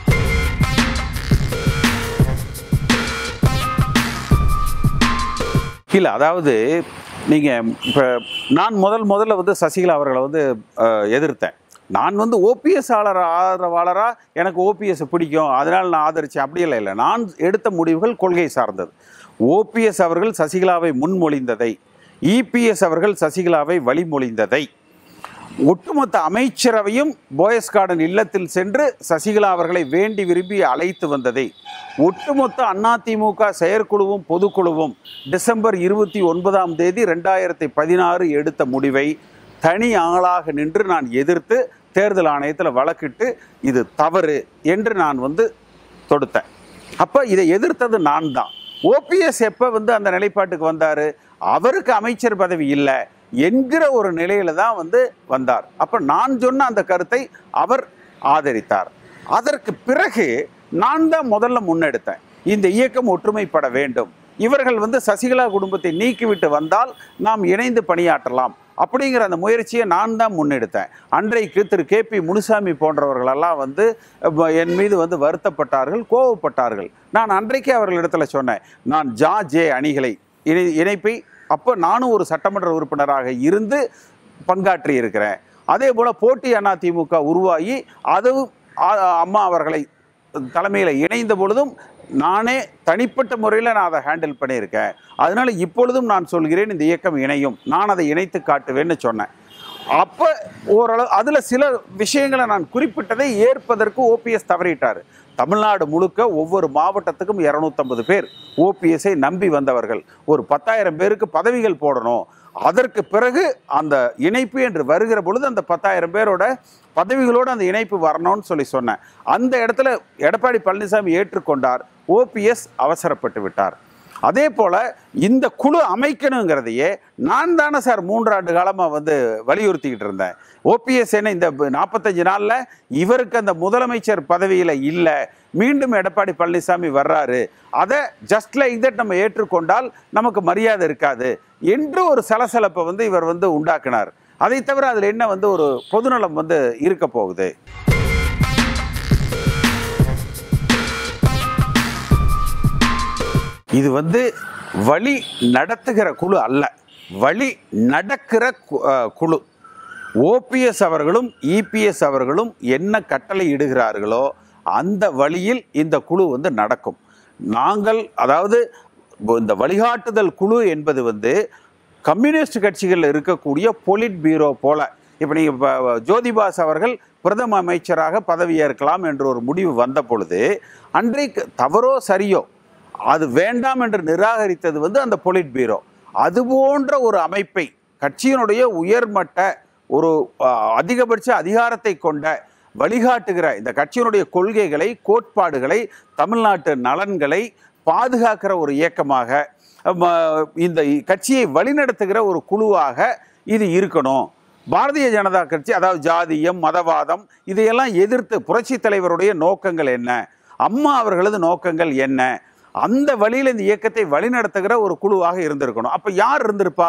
இல்லை அதாவது நீங்கள் இப்போ நான் முதல் முதல்ல வந்து சசிகலா அவர்களை வந்து அஹ், எதிர்த்தேன் நான் வந்து ஓபிஎஸ் ஆளர் ஆதரவாளராக எனக்கு ஓபிஎஸ் பிடிக்கும் அதனால் நான் ஆதரித்தேன் அப்படி இல்லை இல்லை நான் எடுத்த முடிவுகள் கொள்கை சார்ந்தது ஓபிஎஸ் அவர்கள் சசிகலாவை முன்மொழிந்ததை இபிஎஸ் அவர்கள் சசிகலாவை வழிமொழிந்ததை ஒட்டுமொத்த அமைச்சரவையும் போயஸ் கார்டன் இல்லத்தில் சென்று சசிகலா அவர்களை வேண்டி விரும்பி அழைத்து வந்ததை ஒட்டுமொத்த அதிமுக செயற்குழுவும் பொதுக்குழுவும் டிசம்பர் இருபத்தி ஒன்பதாம் தேதி ரெண்டாயிரத்தி பதினாறு எடுத்த முடிவை தனி ஆளாக நின்று நான் எதிர்த்து தேர்தல் ஆணையத்தில் வழக்கிட்டு இது தவறு என்று நான் வந்து தொடுத்தேன் அப்போ இதை எதிர்த்தது நான் தான் ஓபிஎஸ் எப்போ வந்து அந்த நிலைப்பாட்டுக்கு வந்தார் அவருக்கு அமைச்சர் பதவி இல்லை என்கிற ஒரு நிலையில தான் வந்து வந்தார் அப்போ நான் சொன்ன அந்த கருத்தை அவர் ஆதரித்தார் அதற்கு பிறகு நான் தான் முதல்ல முன்னெடுத்தேன் இந்த இயக்கம் ஒற்றுமைப்பட வேண்டும் இவர்கள் வந்து சசிகலா குடும்பத்தை நீக்கிவிட்டு வந்தால் நாம் இணைந்து பணியாற்றலாம் அப்படிங்கிற அந்த முயற்சியை நான் தான் முன்னெடுத்தேன் அன்றைக்கு திரு கே பி முனுசாமி போன்றவர்களெல்லாம் வந்து அஹ், என் மீது வந்து வருத்தப்பட்டார்கள் கோவப்பட்டார்கள் நான் அன்றைக்கே அவர்களிடத்தில் சொன்னேன் நான் ஜா ஜே அணிகளை இணை இணைப்பை அப்போ நானும் ஒரு சட்டமன்ற உறுப்பினராக இருந்து பங்காற்றி இருக்கிறேன் அதே போல் போட்டி அதிமுக உருவாகி அதுவும் ஆ- அம்மா அவர்களை தலைமையில் இணைந்த பொழுதும் நானே தனிப்பட்ட முறையில் நான் அதை ஹேண்டில் பண்ணியிருக்கேன் அதனால் இப்பொழுதும் நான் சொல்கிறேன் இந்த இயக்கம் இணையும் நான் அதை இணைத்து காட்டுவேன்னு சொன்னேன் அப்போ ஓரளவு அதில் சில விஷயங்களை நான் குறிப்பிட்டதை ஏற்பதற்கு ஓபிஎஸ் தவறிட்டார் தமிழ்நாடு முழுக்க ஒவ்வொரு மாவட்டத்துக்கும் இரநூத்தம்பது பேர் ஓபிஎஸ்ஐ நம்பி வந்தவர்கள் ஒரு பத்தாயிரம் பேருக்கு பதவிகள் போடணும் அதற்கு பிறகு அந்த இணைப்பு என்று வருகிற பொழுது அந்த பத்தாயிரம் பேரோட பதவிகளோடு அந்த இணைப்பு வரணும்னு சொல்லி சொன்னேன் அந்த இடத்துல எடப்பாடி பழனிசாமி ஏற்றுக்கொண்டார் ஓபிஎஸ் அவசரப்பட்டு விட்டார் அதே போல் இந்த குழு அமைக்கணுங்கிறதையே நான் தானே சார் மூன்றாண்டு காலமாக வந்து வலியுறுத்திக்கிட்டு இருந்தேன் ஓபிஎஸ் என்ன இந்த நாற்பத்தஞ்சு நாளில் இவருக்கு அந்த முதலமைச்சர் பதவியில் இல்லை மீண்டும் எடப்பாடி பழனிசாமி வர்றாரு அதை ஜஸ்ட் லைக் தட் நம்ம ஏற்றுக்கொண்டால் நமக்கு மரியாதை இருக்காது என்று ஒரு சலசலப்பை வந்து இவர் வந்து உண்டாக்குனார் அதை தவிர அதில் என்ன வந்து ஒரு பொதுநலம் வந்து இருக்க போகுது இது வந்து வழி நடத்துகிற குழு அல்ல வழி நடக்கிற கு- அஹ், குழு ஓபிஎஸ் அவர்களும் இபிஎஸ் அவர்களும் என்ன கட்டளை இடுகிறார்களோ அந்த வழியில் இந்த குழு வந்து நடக்கும் நாங்கள் அதாவது இந்த வழிகாட்டுதல் குழு என்பது வந்து கம்யூனிஸ்ட் கட்சிகளில் இருக்கக்கூடிய பொலிட் பீரோ போல இப்போ நீங்கள் இப்போ ஜோதிபாஸ் அவர்கள் பிரதம அமைச்சராக பதவியேற்கலாம் என்ற ஒரு முடிவு வந்த பொழுது அன்றைக்கு தவறோ சரியோ அது வேண்டாம் என்று நிராகரித்தது வந்து அந்த பொலிட் பீரோ அது போன்ற ஒரு அமைப்பை கட்சியினுடைய உயர்மட்ட ஒரு அஹ், அதிகபட்ச அதிகாரத்தை கொண்ட வழிகாட்டுகிற இந்த கட்சியினுடைய கொள்கைகளை கோட்பாடுகளை தமிழ்நாட்டு நலன்களை பாதுகாக்கிற ஒரு இயக்கமாக ம, இந்த கட்சியை வழிநடத்துகிற ஒரு குழுவாக இது இருக்கணும் பாரதிய ஜனதா கட்சி அதாவது ஜாதியம் மதவாதம் இதையெல்லாம் எதிர்த்து புரட்சி தலைவருடைய நோக்கங்கள் என்ன அம்மா அவர்களது நோக்கங்கள் என்ன அந்த வழியில் இந்த இயக்கத்தை வழிநடத்துகிற ஒரு குழுவாக இருந்திருக்கணும் அப்போ யார் இருந்திருப்பா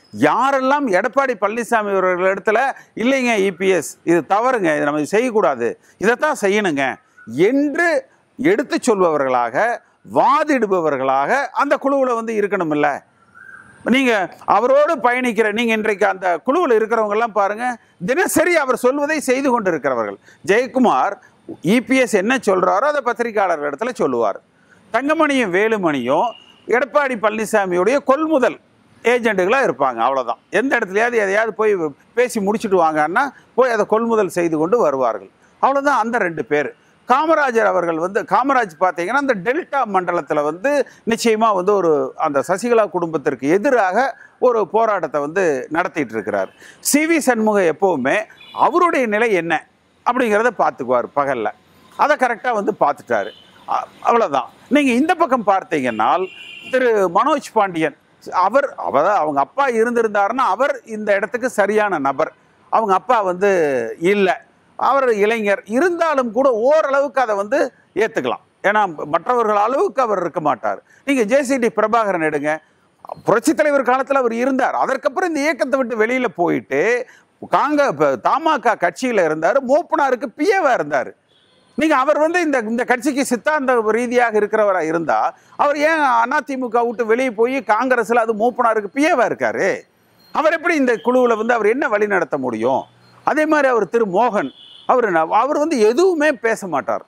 யாரெல்லாம் எடப்பாடி பழனிசாமி அவர்கள் இடத்துல இல்லைங்க இபிஎஸ் இது தவறுங்க இது நம்ம செய்யக்கூடாது இதைத்தான் செய்யணுங்க என்று எடுத்து சொல்பவர்களாக வாதிடுபவர்களாக அந்த குழுவில் வந்து இருக்கணுமில்ல நீங்கள் அவரோடு பயணிக்கிற நீங்கள் இன்றைக்கு அந்த குழுவில் இருக்கிறவங்கெல்லாம் பாருங்கள் தினசரி அவர் சொல்வதை செய்து கொண்டு இருக்கிறவர்கள் ஜெயக்குமார் இபிஎஸ் என்ன சொல்கிறாரோ அதை பத்திரிகையாளர் இடத்துல சொல்லுவார் தங்கமணியும் வேலுமணியும் எடப்பாடி பழனிசாமியுடைய கொள்முதல் ஏஜென்ட்டுகளாக இருப்பாங்க அவ்வளோதான் எந்த இடத்துலையாவது எதையாவது போய் பேசி முடிச்சுட்டு வாங்கன்னா போய் அதை கொள்முதல் செய்து கொண்டு வருவார்கள் அவ்வளோதான் அந்த ரெண்டு பேர் காமராஜர் அவர்கள் வந்து காமராஜ் பார்த்தீங்கன்னா அந்த டெல்டா மண்டலத்தில் வந்து நிச்சயமாக வந்து ஒரு அந்த சசிகலா குடும்பத்திற்கு எதிராக ஒரு போராட்டத்தை வந்து நடத்திட்டு இருக்கிறார் சி வி சண்முகம் எப்போவுமே அவருடைய நிலை என்ன அப்படிங்கிறத பார்த்துக்குவார் பகலில் அதை கரெக்டாக வந்து பார்த்துட்டாரு அ- அவ்வளவுதான் நீங்கள் இந்த பக்கம் பார்த்தீங்கன்னால் திரு மனோஜ் பாண்டியன் அவர் அவர் அவங்க அப்பா இருந்திருந்தாருன்னா அவர் இந்த இடத்துக்கு சரியான நபர் அவங்க அப்பா வந்து இல்லை அவர் இளைஞர் இருந்தாலும் கூட ஓரளவுக்கு அதை வந்து ஏற்றுக்கலாம் ஏன்னா மற்றவர்கள் அளவுக்கு அவர் இருக்க மாட்டார் நீங்கள் ஜேசிடி பிரபாகரன் எடுங்க புரட்சித் தலைவர் காலத்தில் அவர் இருந்தார் அதற்கப்புறம் இந்த இயக்கத்தை விட்டு வெளியில் போயிட்டு காங்க இப்ப தமாக கட்சியில் இருந்தார் மூப்பனாருக்கு பிஏவாக இருந்தார் நீங்கள் அவர் வந்து இந்த இந்த கட்சிக்கு சித்தாந்த ரீதியாக இருக்கிறவராக இருந்தால் அவர் ஏன் அதிமுக விட்டு வெளியே போய் காங்கிரஸில் அது மூப்பனாருக்கு பிஏவாக இருக்காரு அவர் எப்படி இந்த குழுவில் வந்து அவர் என்ன வழி நடத்த முடியும் அதே மாதிரி அவர் திரு மோகன் அவர் என்ன- அவர் வந்து எதுவுமே பேச மாட்டார்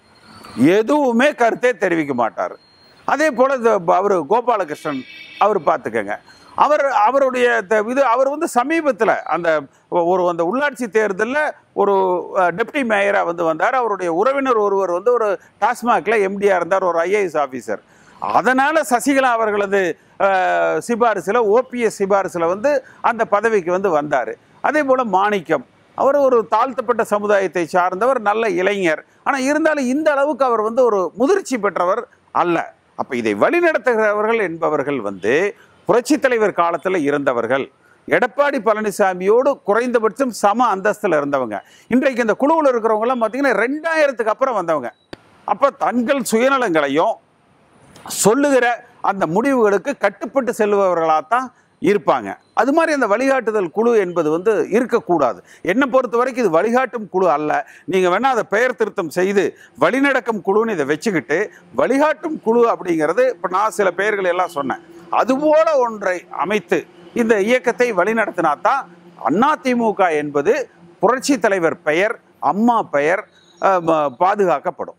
எதுவுமே கருத்தே தெரிவிக்க மாட்டார் அதே போல் அவர் கோபாலகிருஷ்ணன் அவர் பார்த்துக்கங்க அவர் அவருடைய த- இது அவர் வந்து சமீபத்தில் அந்த ஒரு அந்த உள்ளாட்சி தேர்தலில் ஒரு டெப்டி மேயராக வந்து வந்தார் அவருடைய உறவினர் ஒருவர் வந்து ஒரு டாஸ்மாகில் எம்டியாக இருந்தார் ஒரு ஐஏஎஸ் ஆஃபீஸர் அதனால் சசிகலா அவர்களது அஹ், சிபாரிசில் ஓபிஎஸ் சிபாரிசில் வந்து அந்த பதவிக்கு வந்து வந்தார் அதே போல் மாணிக்கம் அவர் ஒரு தாழ்த்தப்பட்ட சமுதாயத்தை சார்ந்தவர் நல்ல இளைஞர் ஆனால் இருந்தாலும் இந்த அளவுக்கு அவர் வந்து ஒரு முதிர்ச்சி பெற்றவர் அல்ல அப்போ இதை வழிநடத்துகிறவர்கள் என்பவர்கள் வந்து புரட்சித் தலைவர் காலத்தில் இருந்தவர்கள் எடப்பாடி பழனிசாமியோடு குறைந்தபட்சம் சம அந்தஸ்தில் இருந்தவங்க இன்றைக்கு இந்த குழுவில் இருக்கிறவங்கலாம் பார்த்தீங்கன்னா ரெண்டாயிரத்துக்கு அப்புறம் வந்தவங்க அப்போ தங்கள் சுயநலங்களையும் சொல்லுகிற அந்த முடிவுகளுக்கு கட்டுப்பட்டு செல்பவர்களாக தான் இருப்பாங்க அது மாதிரி அந்த வழிகாட்டுதல் குழு என்பது வந்து இருக்கக்கூடாது என்னை பொறுத்த வரைக்கும் இது வழிகாட்டும் குழு அல்ல நீங்கள் வேணால் அதை பெயர் திருத்தம் செய்து வழிநடக்கும் குழுன்னு இதை வச்சுக்கிட்டு வழிகாட்டும் குழு அப்படிங்கிறது இப்போ நான் சில பெயர்கள் எல்லாம் சொன்னேன் அதுபோல ஒன்றை அமைத்து இந்த இயக்கத்தை வழிநடத்தினா தான் அதிமுக என்பது புரட்சி தலைவர் பெயர் அம்மா பெயர் அஹ், ம- பாதுகாக்கப்படும்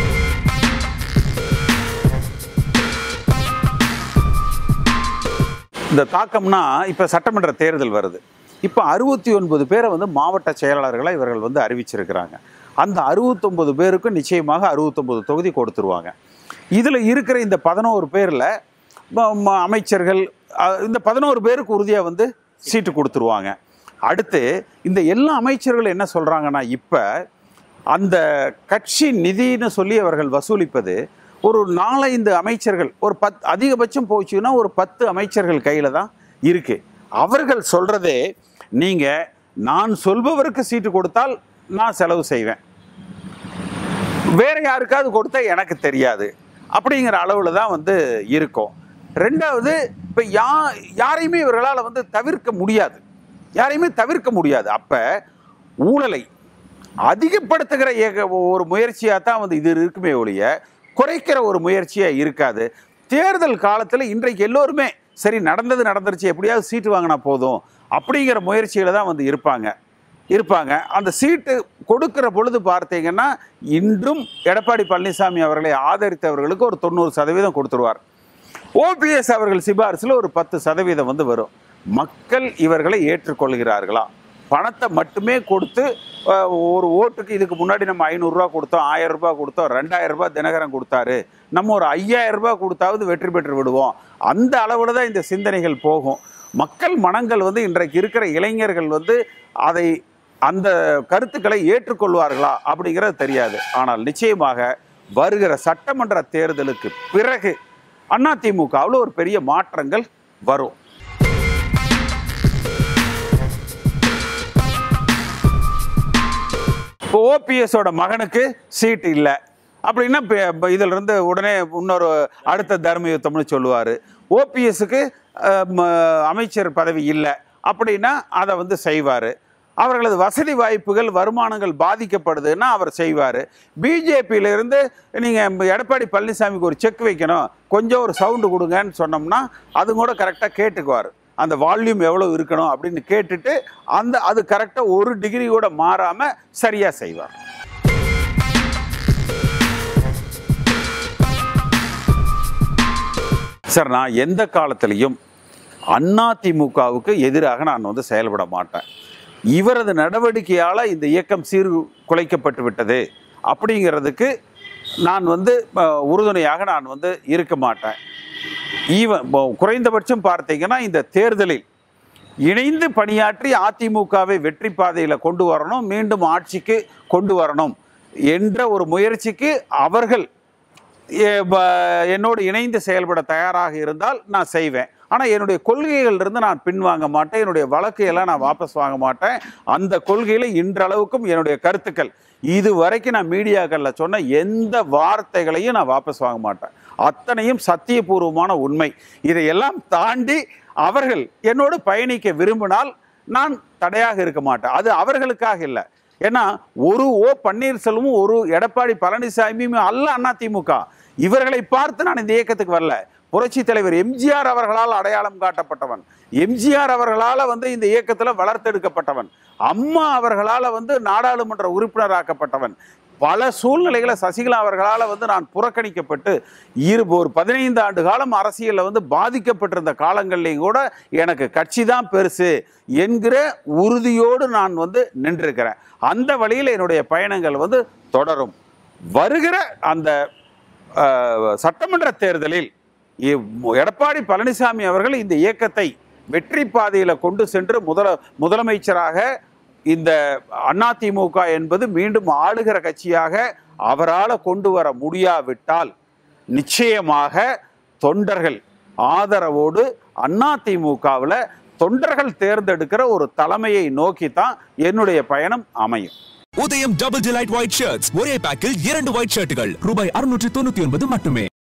இந்த தாக்கம்னா இப்போ சட்டமன்ற தேர்தல் வருது இப்போ அறுபத்தி ஒன்பது பேரை வந்து மாவட்ட செயலாளர்களாக இவர்கள் வந்து அறிவிச்சிருக்கிறாங்க அந்த அறுபத்தொன்பது பேருக்கும் நிச்சயமாக அறுபத்தொன்பது தொகுதி கொடுத்துருவாங்க இதில் இருக்கிற இந்த பதினோரு பேரில் அமைச்சர்கள் அஹ், இந்த பதினோரு பேருக்கு உறுதியாக வந்து சீட்டு கொடுத்துருவாங்க அடுத்து இந்த எல்லா அமைச்சர்களும் என்ன சொல்கிறாங்கன்னா இப்போ அந்த கட்சி நிதின்னு சொல்லி அவர்கள் வசூலிப்பது ஒரு நாலைந்து அமைச்சர்கள் ஒரு பத் அதிகபட்சம் போச்சுன்னா ஒரு பத்து அமைச்சர்கள் கையில் தான் இருக்குது அவர்கள் சொல்கிறதே நீங்கள் நான் சொல்பவருக்கு சீட்டு கொடுத்தால் நான் செலவு செய்வேன் வேற யாருக்காவது கொடுத்தா எனக்கு தெரியாது அப்படிங்கிற அளவில் தான் வந்து இருக்கும் ரெண்டாவது இப்போ யா யாரையுமே இவர்களால் வந்து தவிர்க்க முடியாது யாரையுமே தவிர்க்க முடியாது அப்போ ஊழலை அதிகப்படுத்துகிற ஏக ஒரு முயற்சியாக தான் வந்து இது இருக்குமே ஒழிய குறைக்கிற ஒரு முயற்சியாக இருக்காது தேர்தல் காலத்தில் இன்றைக்கு எல்லோருமே சரி நடந்தது நடந்துருச்சு எப்படியாவது சீட்டு வாங்கினா போதும் அப்படிங்கிற முயற்சியில் தான் வந்து இருப்பாங்க இருப்பாங்க அந்த சீட்டு கொடுக்கிற பொழுது பார்த்தீங்கன்னா இன்றும் எடப்பாடி பழனிசாமி அவர்களை ஆதரித்தவர்களுக்கு ஒரு தொண்ணூறு சதவீதம் கொடுத்துருவார் ஓபிஎஸ் அவர்கள் சிபாரிசில் ஒரு பத்து சதவீதம் வந்து வரும் மக்கள் இவர்களை ஏற்றுக்கொள்கிறார்களா பணத்தை மட்டுமே கொடுத்து அஹ், ஒரு ஓட்டுக்கு இதுக்கு முன்னாடி நம்ம ஐநூறுரூவா கொடுத்தோம் ஆயிரம் ரூபாய் கொடுத்தோம் ரெண்டாயிரம் ரூபாய் தினகரன் கொடுத்தாரு நம்ம ஒரு ஐயாயிரம் ரூபாய் கொடுத்தாவது வெற்றி பெற்று விடுவோம் அந்த அளவில் தான் இந்த சிந்தனைகள் போகும் மக்கள் மனங்கள் வந்து இன்றைக்கு இருக்கிற இளைஞர்கள் வந்து அதை அந்த கருத்துக்களை ஏற்றுக்கொள்வார்களா அப்படிங்கிறது தெரியாது ஆனால் நிச்சயமாக வருகிற சட்டமன்ற தேர்தலுக்கு பிறகு அதிமுகவில் ஒரு பெரிய மாற்றங்கள் வரும் இப்போ ஓபிஎஸோட மகனுக்கு சீட் இல்லை அப்படின்னா இப்போ இதில் இருந்து உடனே இன்னொரு அடுத்த தர்ம யுத்தம்னு சொல்லுவார் ஓபிஎஸ்க்கு அமைச்சர் பதவி இல்லை அப்படின்னா அதை வந்து செய்வார் அவர்களது வசதி வாய்ப்புகள் வருமானங்கள் பாதிக்கப்படுதுன்னா அவர் செய்வார் பிஜேபியிலிருந்து நீங்கள் எடப்பாடி பழனிசாமிக்கு ஒரு செக் வைக்கணும் கொஞ்சம் ஒரு சவுண்டு கொடுங்கன்னு சொன்னோம்னா அது கூட கரெக்டாக கேட்டுக்குவார் அந்த வால்யூம் எவ்வளோ இருக்கணும் அப்படின்னு கேட்டுட்டு அந்த அது கரெக்டாக ஒரு டிகிரி கூட மாறாமல் சரியாக செய்வார் சார் நான் எந்த காலத்திலையும் அதிமுகவுக்கு எதிராக நான் வந்து செயல்பட மாட்டேன் இவரது நடவடிக்கையால் இந்த இயக்கம் சீர் குலைக்கப்பட்டு விட்டது அப்படிங்கிறதுக்கு நான் வந்து அஹ், உறுதுணையாக நான் வந்து இருக்க மாட்டேன் ஈவன் இப்போ குறைந்தபட்சம் பார்த்தீங்கன்னா இந்த தேர்தலில் இணைந்து பணியாற்றி அதிமுகவை வெற்றி பாதையில் கொண்டு வரணும் மீண்டும் ஆட்சிக்கு கொண்டு வரணும் என்ற ஒரு முயற்சிக்கு அவர்கள் எ- ப- என்னோடு இணைந்து செயல்பட தயாராக இருந்தால் நான் செய்வேன் ஆனால் என்னுடைய கொள்கைகள் இருந்து நான் பின்வாங்க மாட்டேன் என்னுடைய வழக்கையெல்லாம் நான் வாபஸ் வாங்க மாட்டேன் அந்த கொள்கையில் இன்றளவுக்கும் என்னுடைய கருத்துக்கள் இது வரைக்கும் நான் மீடியாக்களில் சொன்ன எந்த வார்த்தைகளையும் நான் வாபஸ் வாங்க மாட்டேன் அத்தனையும் சத்தியபூர்வமான உண்மை இதையெல்லாம் தாண்டி அவர்கள் என்னோடு பயணிக்க விரும்பினால் நான் தடையாக இருக்க மாட்டேன் அது அவர்களுக்காக இல்லை ஏன்னா ஒரு ஓ பன்னீர்செல்வமும் ஒரு எடப்பாடி பழனிசாமியும் அல்ல அதிமுக இவர்களை பார்த்து நான் இந்த இயக்கத்துக்கு வரல புரட்சி தலைவர் எம்ஜிஆர் அவர்களால் அடையாளம் காட்டப்பட்டவன் எம்ஜிஆர் அவர்களால் வந்து இந்த இயக்கத்தில் வளர்த்தெடுக்கப்பட்டவன் அம்மா அவர்களால் வந்து நாடாளுமன்ற உறுப்பினராக்கப்பட்டவன் பல சூழ்நிலைகளை சசிகலா அவர்களால் வந்து நான் புறக்கணிக்கப்பட்டு இரு ஒரு பதினைந்து ஆண்டு காலம் அரசியலில் வந்து பாதிக்கப்பட்டிருந்த காலங்கள்லையும் கூட எனக்கு கட்சி தான் பெருசு என்கிற உறுதியோடு நான் வந்து நின்றிருக்கிறேன் அந்த வழியில் என்னுடைய பயணங்கள் வந்து தொடரும் வருகிற அந்த அஹ், சட்டமன்ற தேர்தலில் இ- எடப்பாடி பழனிசாமி அவர்கள் இந்த இயக்கத்தை வெற்றி பாதையில் கொண்டு சென்று முதல முதலமைச்சராக இந்த அதிமுக என்பது மீண்டும் ஆளுகிற கட்சியாக அவரால் கொண்டு வர முடியாவிட்டால் நிச்சயமாக தொண்டர்கள் ஆதரவோடு அதிமுகவில் தொண்டர்கள் தேர்ந்தெடுக்கிற ஒரு தலைமையை நோக்கி தான் என்னுடைய பயணம் அமையும் உதயம் டபுள் டிலைட் ஒயிட் ஷர்ட்ஸ் ஒரே பேக்கில் இரண்டு ஒயிட் ஷர்ட்டுகள் ரூபாய் அறுநூற்றி தொண்ணூத்தி ஒன்பது மட்டுமே